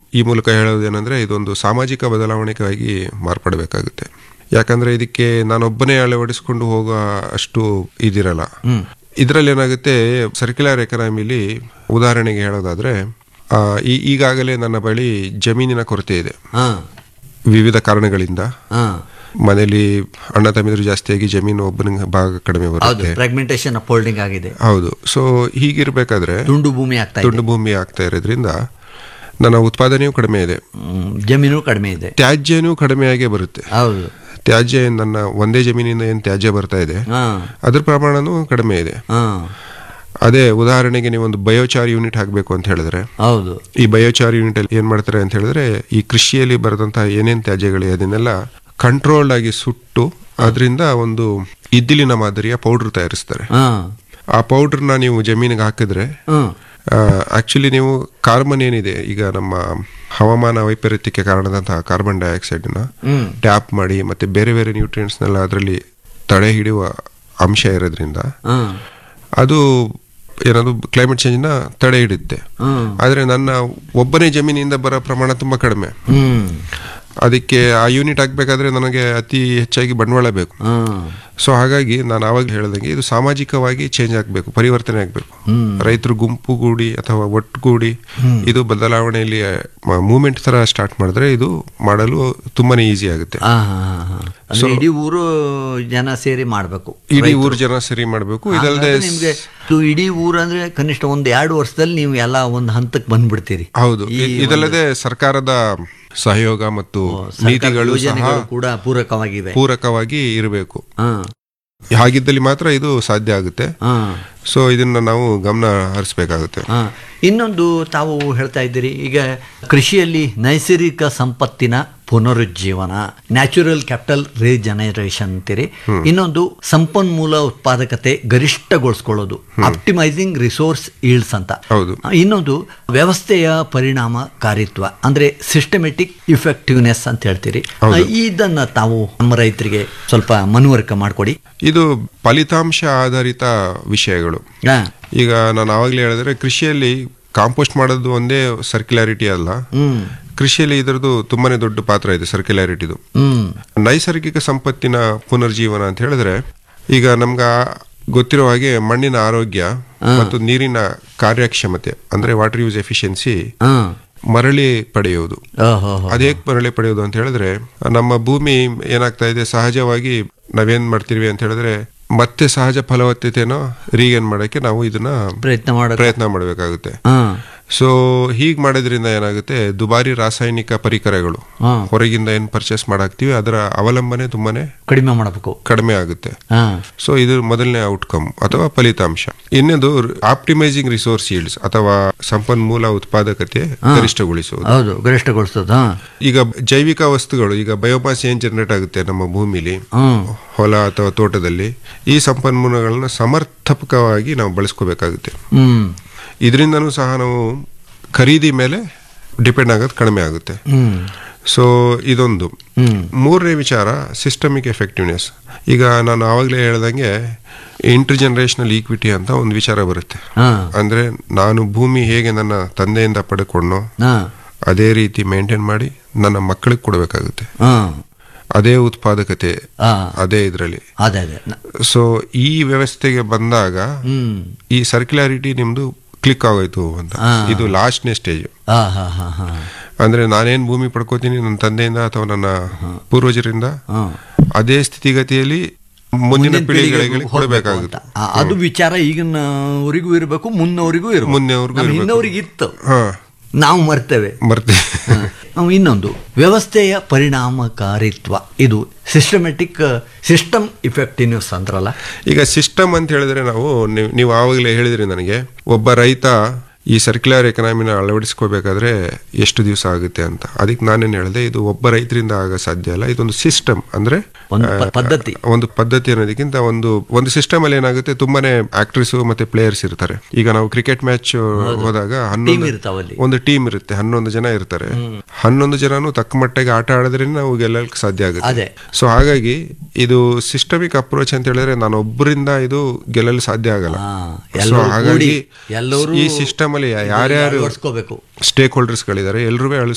ಈ ಮೂಲಕ ಹೇಳೋದೇನೆಂದ್ರೆ ಇದೊಂದು ಸಾಮಾಜಿಕ ಬದಲಾವಣೆಗಾಗಿ ಮಾರ್ಪಡಬೇಕಾಗುತ್ತೆ ಯಾಕಂದ್ರೆ ಇದಕ್ಕೆ ನಾನೊಬ್ಬನೇ ಅಳವಡಿಸ್ಕೊಂಡು ಹೋಗೋ ಅಷ್ಟು ಇದಿರಲ್ಲ ಇದರಲ್ಲಿ ಏನಾಗುತ್ತೆ ಸರ್ಕ್ಯುಲರ್ ಎಕನಾಮಿಲಿ ಉದಾಹರಣೆಗೆ ಹೇಳೋದಾದ್ರೆ ಆ, ಈ- ಈಗಾಗಲೇ ನನ್ನ ಬಳಿ ಜಮೀನಿನ ಕೊರತೆ ಇದೆ ಹಾ ವಿವಿಧ ಕಾರಣಗಳಿಂದ ಹಾ ಮನೆಯಲ್ಲಿ ಅಣ್ಣ ತಮ್ಮಿದ್ರು ಜಾಸ್ತಿಯಾಗಿ ಜಮೀನು ಒಬ್ಬನಿಗೆ ಭಾಗ ಕಡಿಮೆ ಹೌದು ಬರುತ್ತೆ ಫ್ರಾಗ್ಮೆಂಟೇಶನ್ ಅಪೋಲ್ಡಿಂಗ್ ಆಗಿದೆ ಹೌದು ಸೊ ಹೀಗಿರ್ಬೇಕಾದ್ರೆ ತುಂಡು ಭೂಮಿ ಆಗ್ತಾ ಇದೆ ತುಂಡು ಭೂಮಿ ಆಗ್ತಾ ಇರೋದ್ರಿಂದ ನನ್ನ ಉತ್ಪಾದನೆಯೂ ಕಡಿಮೆ ಇದೆ ಹ್ಮ್, ಜಮೀನು ಕಡಿಮೆ ಇದೆ ತ್ಯಾಜ್ಯನೂ ಕಡಿಮೆಯಾಗೇ ಬರುತ್ತೆ ಹೌದು ತ್ಯಾಜ್ಯ ಏನ್ ನನ್ನ ಒಂದೇ ಜಮೀನಿಂದ ಏನು ತ್ಯಾಜ್ಯ ಬರ್ತಾ ಇದೆ ಹಾ ಅದ್ರ ಪ್ರಮಾಣನೂ ಕಡಿಮೆ ಇದೆ ಹಾ ಅದೇ ಉದಾಹರಣೆಗೆ ನೀವು ಒಂದು ಬಯೋಚಾರ್ ಯೂನಿಟ್ ಹಾಕಬೇಕು ಅಂತ ಹೇಳಿದ್ರೆ ಹೌದು ಈ ಬಯೋಚಾರ್ ಯೂನಿಟ್ ಅಲ್ಲಿ ಏನ್ ಮಾಡ್ತಾರೆ ಅಂತ ಹೇಳಿದ್ರೆ ಈ ಕೃಷಿಯಲ್ಲಿ ಬರೆದಂತಹ ಏನೇನ್ ತ್ಯಾಜ್ಯಗಳಿವೆ ಅದನ್ನೆಲ್ಲ ಕಂಟ್ರೋಲ್ಡ್ ಆಗಿ ಸುಟ್ಟು ಅದರಿಂದ ಒಂದು ಇದ್ದಿಲಿನ ಮಾದರಿಯ ಪೌಡರ್ ತಯಾರಿಸ್ತಾರೆ ಹಾ ಆ ಪೌಡರ್ನ ನೀವು ಜಮೀನಿಗೆ ಹಾಕಿದ್ರೆ ಹ್ಮ್ ಆಕ್ಚುಲಿ ನೀವು ಕಾರ್ಬನ್ ಏನಿದೆ ಈಗ ನಮ್ಮ ಹವಾಮಾನ ವೈಪರೀತ್ಯಕ್ಕೆ ಕಾರಣದಂತಹ ಕಾರ್ಬನ್ ಡೈಆಕ್ಸೈಡ್ನ ಹ್ಮ್ ಟ್ಯಾಪ್ ಮಾಡಿ ಮತ್ತೆ ಬೇರೆ ಬೇರೆ ನ್ಯೂಟ್ರಿಯೆಂಟ್ಸ್ನೆಲ್ಲ ಅದರಲ್ಲಿ ತಡೆ ಹಿಡಿಯುವ ಅಂಶ ಇರೋದ್ರಿಂದ ಹ್ಮ್ ಅದು ಏನದು ಕ್ಲೈಮೇಟ್ ಚೇಂಜ್ನ ತಡೆ ಹಿಡಿಯುತ್ತೆ ಹ್ಮ್ ಆದರೆ ನನ್ನ ಒಬ್ಬನೇ ಜಮೀನಿಂದ ಬರೋ ಪ್ರಮಾಣ ತುಂಬ ಕಡಿಮೆ ಹ್ಮ್ ಅದಕ್ಕೆ ಆ ಯೂನಿಟ್ ಹಾಕ್ಬೇಕಾದ್ರೆ ನನಗೆ ಅತಿ ಹೆಚ್ಚಾಗಿ ಬಂಡವಾಳ ಬೇಕು ಹ್ಮ್ ಸೊ ಹಾಗಾಗಿ ನಾನು ಆವಾಗ ಹೇಳ್ದಂಗೆ ಇದು ಸಾಮಾಜಿಕವಾಗಿ ಚೇಂಜ್ ಆಗಬೇಕು ಪರಿವರ್ತನೆ ಆಗಬೇಕು ರೈತರು ಗುಂಪುಗೂಡಿ ಅಥವಾ ಒಟ್ಟುಗೂಡಿ ಇದು ಬದಲಾವಣೆಯಲ್ಲಿ ಮೂವ್ಮೆಂಟ್ ತರ ಸ್ಟಾರ್ಟ್ ಮಾಡಿದ್ರೆ ಇದು ಮಾಡಲು ತುಂಬಾನೇ ಈಸಿ ಆಗುತ್ತೆ ಆ, ಹಾ, ಹಾ, ಹಾ. ಅಂದ್ರೆ ಇಡೀ ಊರು ಜನ ಸೇರಿ ಮಾಡ್ಬೇಕು ಇಡೀ ಊರ್ ಜನ ಸರಿ ಮಾಡಬೇಕು ಇದಲ್ಲದೆ ಹಾಗಾದ್ರೆ ನಿಮ್ಗೆ ಇದು ಇಡೀ ಊರು ಅಂದ್ರೆ ಕನಿಷ್ಠ ಒಂದ್ ಎರಡು ವರ್ಷದಲ್ಲಿ ನೀವು ಎಲ್ಲ ಒಂದು ಹಂತಕ್ಕೆ ಬಂದ್ಬಿಡ್ತೀರಿ ಹೌದು ಇ- ಇದಲ್ಲದೆ ಸರ್ಕಾರದ ಸಹಯೋಗ ಮತ್ತು ಸರ್ಕಾರದ ನೀತಿಗಳು ಸಹ ಯೋಜನೆಗಳು ಕೂಡ ಪೂರಕವಾಗಿವೆ ಪೂರಕವಾಗಿ ಇರಬೇಕು ಹಾ ಹಾಗಿದ್ದಲ್ಲಿ ಮಾತ್ರ ಇದು ಸಾಧ್ಯ ಆಗುತ್ತೆ ಹಾ ಸೊ ಇದನ್ನ ನಾವು ಗಮನ ಹರಿಸ್ಬೇಕಾಗುತ್ತೆ ಹಾ. ಇನ್ನೊಂದು ತಾವು ಹೇಳ್ತಾ ಇದ್ದೀರಿ ಈಗ ಕೃಷಿಯಲ್ಲಿ ನೈಸರ್ಗಿಕ ಸಂಪತ್ತಿನ ಪುನರುಜ್ಜೀವನ ನ್ಯಾಚುರಲ್ ಕ್ಯಾಪಿಟಲ್ ರೀಜನರೇಷನ್ ಅಂತೀರಿ ಇನ್ನೊಂದು ಸಂಪನ್ಮೂಲ ಉತ್ಪಾದಕತೆ ಗರಿಷ್ಠಗೊಳಿಸ್ಕೊಳ್ಳೋದು ಆಪ್ಟಿಮೈಸಿಂಗ್ ರಿಸೋರ್ಸ್ ಈಲ್ಡ್ಸ್ ಅಂತ ಹೌದು ಆ, ಇನ್ನೊಂದು ವ್ಯವಸ್ಥೆಯ ಪರಿಣಾಮಕಾರಿತ್ವ ಅಂದ್ರೆ ಸಿಸ್ಟಮೆಟಿಕ್ ಇಫೆಕ್ಟಿವ್ನೆಸ್ ಅಂತ ಹೇಳ್ತೀರಿ ಆ, ಇದನ್ನ ತಾವು ನಮ್ಮ ರೈತರಿಗೆ ಸ್ವಲ್ಪ ಮನವರಿಕೆ ಮಾಡಿಕೊಡಿ ಇದು ಫಲಿತಾಂಶ ಆಧಾರಿತ ವಿಷಯಗಳು ಈಗ ನಾನು ಆವಾಗಲೇ ಹೇಳಿದ್ರೆ ಕೃಷಿಯಲ್ಲಿ ಕಾಂಪೋಸ್ಟ್ ಮಾಡೋದು ಒಂದೇ ಸರ್ಕ್ಯುಲಾರಿಟಿ ಅಲ್ಲ ಹ್ಮ್ ಕೃಷಿಯಲ್ಲಿ ಇದರದ್ದು ತುಂಬಾನೇ ದೊಡ್ಡ ಪಾತ್ರ ಇದೆ ಸರ್ಕ್ಯುಲಾರಿಟಿದು ಹ್ಮ್ ನೈಸರ್ಗಿಕ ಸಂಪತ್ತಿನ ಪುನರ್ಜೀವನ ಅಂತ ಹೇಳಿದ್ರೆ ಈಗ ನಮ್ಗ ಗೊತ್ತಿರೋ ಹಾಗೆ ಮಣ್ಣಿನ ಆರೋಗ್ಯ ಮತ್ತು ನೀರಿನ ಕಾರ್ಯಕ್ಷಮತೆ ಅಂದ್ರೆ ವಾಟರ್ ಯೂಸ್ ಎಫಿಷಿಯನ್ಸಿ ಹಾ ಮರಳಿ ಪಡೆಯುವುದು ಓಹೋ ಅದೇ ಮರಳಿ ಪಡೆಯೋದು ಅಂತ ಹೇಳಿದ್ರೆ ನಮ್ಮ ಭೂಮಿ ಏನಾಗ್ತಾ ಇದೆ ಸಹಜವಾಗಿ ನಾವೇನ್ ಮಾಡ್ತೀವಿ ಅಂತ ಹೇಳಿದ್ರೆ ಮತ್ತೆ ಸಹಜ ಫಲವತ್ತತೆನೋ ರೀಗೇನ್ ಮಾಡಕ್ಕೆ ನಾವು ಇದನ್ನ ಪ್ರಯತ್ನ ಮಾಡೋದು ಪ್ರಯತ್ನ ಮಾಡಬೇಕಾಗುತ್ತೆ ಹಾ ಸೊ ಹೀಗ್ ಮಾಡೋದ್ರಿಂದ ಏನಾಗುತ್ತೆ ದುಬಾರಿ ರಾಸಾಯನಿಕ ಪರಿಕರಗಳು ಹಾ ಹೊರಗಿಂದ ಏನ್ ಪರ್ಚೇಸ್ ಮಾಡಾಕ್ತಿವಿ ಅದರ ಅವಲಂಬನೆ ತುಂಬಾನೇ ಕಡಿಮೆ ಮಾಡಬೇಕು ಕಡಿಮೆ ಆಗುತ್ತೆ ಹಾ ಸೊ ಇದು ಮೊದಲನೇ ಔಟ್ಕಮ್ ಅಥವಾ ಫಲಿತಾಂಶ ಇನ್ನೊಂದು ಆಪ್ಟಿಮೈಸಿಂಗ್ ರಿಸೋರ್ಸ್ ಈಲ್ಡ್ಸ್ ಅಥವಾ ಸಂಪನ್ಮೂಲ ಉತ್ಪಾದಕತೆ ಗರಿಷ್ಠಗೊಳಿಸುವುದು ಹೌದು ಗರಿಷ್ಠಗೊಳಿಸೋದು ಹಾ ಈಗ ಜೈವಿಕ ವಸ್ತುಗಳು ಈಗ ಬಯೋಮಾಸ್ ಏನ್ ಜನರೇಟ್ ಆಗುತ್ತೆ ನಮ್ಮ ಭೂಮಿಲಿ ಹ್ಮ್ ಹೊಲ ಅಥವಾ ತೋಟದಲ್ಲಿ ಈ ಸಂಪನ್ಮೂಲಗಳನ್ನ ಸಮರ್ಪಕವಾಗಿ ನಾವು ಬಳಸ್ಕೋಬೇಕಾಗುತ್ತೆ ಹ್ಮ್ ಇದರಿಂದನೂ ಸಹ ನಾವು ಖರೀದಿ ಮೇಲೆ ಡಿಪೆಂಡ್ ಆಗೋದು ಕಡಿಮೆ ಆಗುತ್ತೆ ಹ್ಮ್ ಸೊ ಇದೊಂದು ಹ್ಮ್ ಮೂರನೇ ವಿಚಾರ ಸಿಸ್ಟಮಿಕ್ ಎಫೆಕ್ಟಿವ್ನೆಸ್ ಈಗ ನಾನು ಆವಾಗಲೇ ಹೇಳ್ದಂಗೆ ಇಂಟರ್ ಜನರೇಷನಲ್ ಈಕ್ವಿಟಿ ಅಂತ ಒಂದು ವಿಚಾರ ಬರುತ್ತೆ ಹಾ ಅಂದ್ರೆ ನಾನು ಭೂಮಿ ಹೇಗೆ ನನ್ನ ತಂದೆಯಿಂದ ಪಡ್ಕೊಂಡೋ ಹಾ ಅದೇ ರೀತಿ ಮೇಂಟೈನ್ ಮಾಡಿ ನನ್ನ ಮಕ್ಕಳಿಗೆ ಕೊಡಬೇಕಾಗುತ್ತೆ ಹಾ ಅದೇ ಉತ್ಪಾದಕತೆ ಹಾ ಅದೇ ಇದರಲ್ಲಿ ಅದೇ ಅದೇ ನ- ಸೊ ಈ ವ್ಯವಸ್ಥೆಗೆ ಬಂದಾಗ ಹ್ಮ್ ಈ ಸರ್ಕ್ಯುಲಾರಿಟಿ ನಿಮ್ದು ಕ್ಲಿಕ್ ಆಗೋಯ್ತು ಅಂತ ಹಾ. ಇದು ಲಾಸ್ಟ್ನೇ ಸ್ಟೇಜ್ ಹಾ ಹಾ ಹಾ ಹಾ ಅಂದ್ರೆ ನಾನೇನ್ ಭೂಮಿ ಪಡ್ಕೋತೀನಿ ನನ್ನ ತಂದೆಯಿಂದ ಅಥವಾ ನನ್ನ ಪೂರ್ವಜರಿಂದ ಹಾ ಅದೇ ಸ್ಥಿತಿಗತಿಯಲ್ಲಿ ಮುಂದಿನ ಮುಂದಿನ ಪೀಳಿಗೆಗಳಿಗೆ ಪೀಳಿಗೆಗೂ ಹೋಗ್ಬೇಕು ಕೊಡಬೇಕಾಗುತ್ತೆ ಅಂತ. ಆ, ಅದು ವಿಚಾರ ಈಗಿನವರಿಗೂ ಇರಬೇಕು ಮುನ್ನವರಿಗೂ ಇರಬೇಕು ಮುನ್ನವರಿಗೂ ನಮ್ಮ ಇರ್ಬೇಕು. ಹಿಂದವರಿಗೆ ಇತ್ತು ಹಾ ನಾವು ಮರ್ತೇವೆ ಮರ್ತೆ ಹಾ. ಇನ್ನೊಂದು ವ್ಯವಸ್ಥೆಯ ಪರಿಣಾಮಕಾರಿತ್ವ ಇದು ಸಿಸ್ಟಮೆಟಿಕ್ ಸಿಸ್ಟಮ್ ಇಫೆಕ್ಟಿವ್ನೆಸ್ ಅಂದ್ರಲ್ಲ ಈಗ ಸಿಸ್ಟಮ್ ಅಂತ ಹೇಳಿದ್ರೆ ನಾವು ನೀವ್- ನೀವು ಆವಾಗಲೇ ಹೇಳಿದ್ರಿ ನನಗೆ ಒಬ್ಬ ರೈತ ಈ ಸರ್ಕ್ಯುಲರ್ ಎಕನಾಮಿನ ಅಳವಡಿಸ್ಕೋಬೇಕಾದ್ರೆ ಎಷ್ಟು ದಿವಸ ಆಗುತ್ತೆ ಅಂತ ಅದಕ್ಕೆ ನಾನೇನು ಹೇಳಿದೆ ಇದು ಒಬ್ಬ ರೈತರಿಂದ ಆಗ ಸಾಧ್ಯ ಅಲ್ಲ ಇದೊಂದು ಸಿಸ್ಟಮ್ ಅಂದ್ರೆ ಒಂದು ಪ- ಪದ್ಧತಿ ಒಂದು ಪದ್ಧತಿ ಅನ್ನೋದಕ್ಕಿಂತ ಒಂದು ಒಂದು ಸಿಸ್ಟಮ್ ಅಲ್ಲಿ ಏನಾಗುತ್ತೆ ತುಂಬಾನೇ ಆಕ್ಟ್ರಿಸ್ ಮತ್ತೆ ಪ್ಲೇಯರ್ಸ್ ಇರ್ತಾರೆ ಈಗ ನಾವು ಕ್ರಿಕೆಟ್ ಮ್ಯಾಚ್ ಹೋದಾಗ ಟೀಮ್ ಹನ್ನೊಂದು ಇರ್ತಾವಲ್ಲಿ ಒಂದು ಟೀಮ್ ಇರುತ್ತೆ ಹನ್ನೊಂದು ಜನ ಇರ್ತಾರೆ ಹನ್ನೊಂದು ಜನನು ತಕ್ಕ ಮಟ್ಟಿಗೆ ಆಟ ಆಡಿದ್ರೆ ನಾವು ಗೆಲ್ಲಕ್ಕೆ ಸಾಧ್ಯ ಆಗುತ್ತೆ ಅದೇ ಸೊ ಹಾಗಾಗಿ ಇದು ಸಿಸ್ಟಮಿಕ್ ಅಪ್ರೋಚ್ ಅಂತ ಹೇಳಿದ್ರೆ ನಾನು ಒಬ್ಬರಿಂದ ಇದು ಗೆಲ್ಲಲು ಸಾಧ್ಯ ಆಗಲ್ಲ ಹಾ, ಸೊ ಎಲ್ಲರೂ ಹಾಗಾಗಿ ಕೂಡಿ, ಎಲ್ಲರೂ ಈ ಸಿಸ್ಟಮ್ ಅಲ್ಲಿ ಯಾರ್ಯಾರು ಅಳವಡಿಸ್ಕೋಬೇಕು ಸ್ಟೇಕ್ ಹೋಲ್ಡರ್ಸ್ ಗಳಿದ್ದಾರೆ ಎಲ್ಲರೂ